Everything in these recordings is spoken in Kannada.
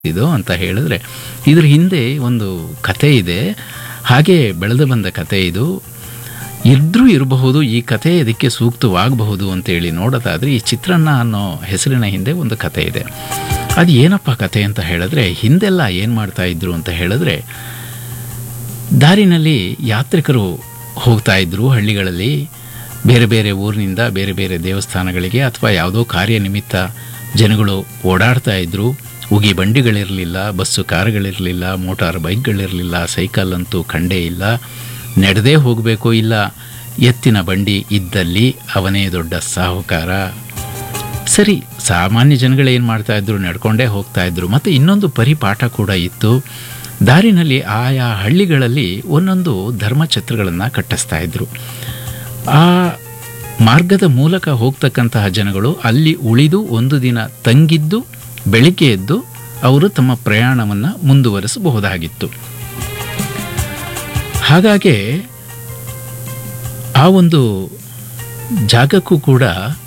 ಇದು ಅಂತ ಹೇಳಿದ್ರೆ ಇದ್ರ ಹಿಂದೆ ಒಂದು ಕತೆ ಇದೆ ಹಾಗೆ ಬೆಳೆದು ಬಂದ ಕತೆ ಇದು ಇದ್ರೂ ಇರಬಹುದು ಈ ಕತೆ ಇದಕ್ಕೆ ಸೂಕ್ತವಾಗಬಹುದು ಅಂತೇಳಿ ನೋಡೋದಾದ್ರೆ ಈ ಚಿತ್ರಾನ್ನ ಅನ್ನೋ ಹೆಸರಿನ ಹಿಂದೆ ಒಂದು ಕತೆ ಇದೆ ಅದು ಏನಪ್ಪ ಕತೆ ಅಂತ ಹೇಳಿದ್ರೆ ಹಿಂದೆಲ್ಲ ಏನು ಮಾಡ್ತಾ ಇದ್ರು ಅಂತ ಹೇಳಿದ್ರೆ ದಾರಿನಲ್ಲಿ ಯಾತ್ರಿಕರು ಹೋಗ್ತಾ ಇದ್ರು ಹಳ್ಳಿಗಳಲ್ಲಿ ಬೇರೆ ಬೇರೆ ಊರಿನಿಂದ ಬೇರೆ ಬೇರೆ ದೇವಸ್ಥಾನಗಳಿಗೆ ಅಥವಾ ಯಾವುದೋ ಕಾರ್ಯ ನಿಮಿತ್ತ ಜನಗಳು ಓಡಾಡ್ತಾ ಇದ್ರು ಉಗಿ ಬಂಡಿಗಳಿರಲಿಲ್ಲ ಬಸ್ಸು ಕಾರುಗಳಿರಲಿಲ್ಲ ಮೋಟಾರ್ ಬೈಕ್ಗಳಿರಲಿಲ್ಲ ಸೈಕಲ್ ಅಂತೂ ಕಂಡೇ ಇಲ್ಲ ನಡೆದೇ ಹೋಗಬೇಕು ಇಲ್ಲ ಎತ್ತಿನ ಬಂಡಿ ಇದ್ದಲ್ಲಿ ಅವನೇ ದೊಡ್ಡ ಸಾಹುಕಾರ ಸರಿ ಸಾಮಾನ್ಯ ಜನಗಳು ಏನು ಮಾಡ್ತಾ ಇದ್ರು ನಡ್ಕೊಂಡೇ ಹೋಗ್ತಾ ಇದ್ರು ಮತ್ತು ಇನ್ನೊಂದು ಪರಿಪಾಠ ಕೂಡ ಇತ್ತು ದಾರಿನಲ್ಲಿ ಆಯಾ ಹಳ್ಳಿಗಳಲ್ಲಿ ಒಂದೊಂದು ಧರ್ಮಛತ್ರಗಳನ್ನು ಕಟ್ಟಿಸ್ತಾ ಇದ್ರು ಆ ಮಾರ್ಗದ ಮೂಲಕ ಹೋಗ್ತಕ್ಕಂತಹ ಜನಗಳು ಅಲ್ಲಿ ಉಳಿದು ಒಂದು ದಿನ ತಂಗಿದ್ದು ಬೆಳಿಗ್ಗೆ ಎದ್ದು ಅವರು ತಮ್ಮ ಪ್ರಯಾಣವನ್ನು ಮುಂದುವರಿಸಬಹುದಾಗಿತ್ತು ಹಾಗಾಗಿ ಆ ಒಂದು ಜಾಗಕ್ಕೂ ಕೂಡ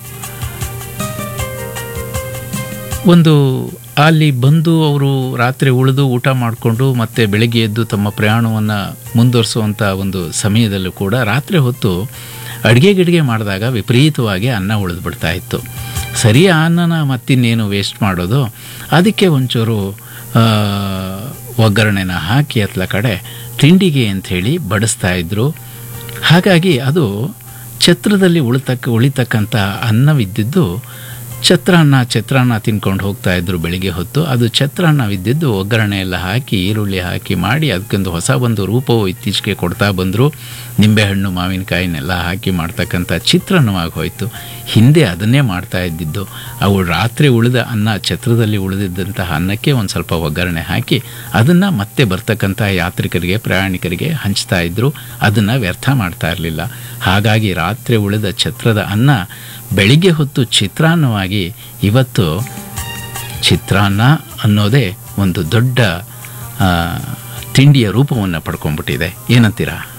ಒಂದು ಅಲ್ಲಿ ಬಂದು ಅವರು ರಾತ್ರಿ ಉಳಿದು ಊಟ ಮಾಡಿಕೊಂಡು ಮತ್ತೆ ಬೆಳಗ್ಗೆ ಎದ್ದು ತಮ್ಮ ಪ್ರಯಾಣವನ್ನು ಮುಂದುವರಿಸುವಂಥ ಒಂದು ಸಮಯದಲ್ಲೂ ಕೂಡ ರಾತ್ರಿ ಹೊತ್ತು ಅಡುಗೆ ಗಿಡಿಗೆ ಮಾಡಿದಾಗ ವಿಪರೀತವಾಗಿ ಅನ್ನ ಉಳಿದು ಬಿಡ್ತಾ ಇತ್ತು ಸರಿ ಆ ಅನ್ನನ ಮತ್ತಿನ್ನೇನು ವೇಸ್ಟ್ ಮಾಡೋದು ಅದಕ್ಕೆ ಒಂಚೂರು ಆ, ಒಗ್ಗರಣೆನ ಹಾಕಿ ಅತ್ಲ ಕಡೆ ತಿಂಡಿಗೆ ಅಂಥೇಳಿ ಬಡಿಸ್ತಾ ಇದ್ರು ಹಾಗಾಗಿ ಅದು ಛತ್ರದಲ್ಲಿ ಉಳಿತಕ್ಕ ಉಳಿತಕ್ಕಂಥ ಅನ್ನವಿದ್ದಿದ್ದು ಛತ್ರಾನ್ನ ಚಿತ್ರಾನ್ನ ತಿನ್ಕೊಂಡು ಹೋಗ್ತಾ ಇದ್ರು ಬೆಳಿಗ್ಗೆ ಹೊತ್ತು ಅದು ಚಿತ್ರಾನ್ನವಿದ್ದಿದ್ದು ಒಗ್ಗರಣೆ ಎಲ್ಲ ಹಾಕಿ ಈರುಳ್ಳಿ ಹಾಕಿ ಮಾಡಿ ಅದಕ್ಕೊಂದು ಹೊಸ ಒಂದು ರೂಪವು ಇತ್ತೀಚೆಗೆ ಕೊಡ್ತಾ ಬಂದರು ನಿಂಬೆಹಣ್ಣು ಮಾವಿನಕಾಯಿನೆಲ್ಲ ಹಾಕಿ ಮಾಡ್ತಕ್ಕಂಥ ಚಿತ್ರಾನ್ನವಾಗಿ ಹೋಯಿತು ಹಿಂದೆ ಅದನ್ನೇ ಮಾಡ್ತಾ ಇದ್ದಿದ್ದು ಅವು ರಾತ್ರಿ ಉಳಿದ ಅನ್ನ ಛತ್ರದಲ್ಲಿ ಉಳಿದಿದ್ದಂತಹ ಅನ್ನಕ್ಕೆ ಒಂದು ಸ್ವಲ್ಪ ಒಗ್ಗರಣೆ ಹಾಕಿ ಅದನ್ನು ಮತ್ತೆ ಬರ್ತಕ್ಕಂಥ ಯಾತ್ರಿಕರಿಗೆ ಪ್ರಯಾಣಿಕರಿಗೆ ಹಂಚ್ತಾ ಇದ್ರು ಅದನ್ನು ವ್ಯರ್ಥ ಮಾಡ್ತಾ ಇರಲಿಲ್ಲ ಹಾಗಾಗಿ ರಾತ್ರಿ ಉಳಿದ ಛತ್ರದ ಅನ್ನ ಬೆಳಿಗ್ಗೆ ಹೊತ್ತು ಚಿತ್ರಾನ್ನವಾಗಿ ಇವತ್ತು ಚಿತ್ರಾನ್ನ ಅನ್ನೋದೇ ಒಂದು ದೊಡ್ಡ ಆ, ತಿಂಡಿಯ ರೂಪವನ್ನು ಪಡ್ಕೊಂಡ್ಬಿಟ್ಟಿದೆ ಏನಂತೀರಾ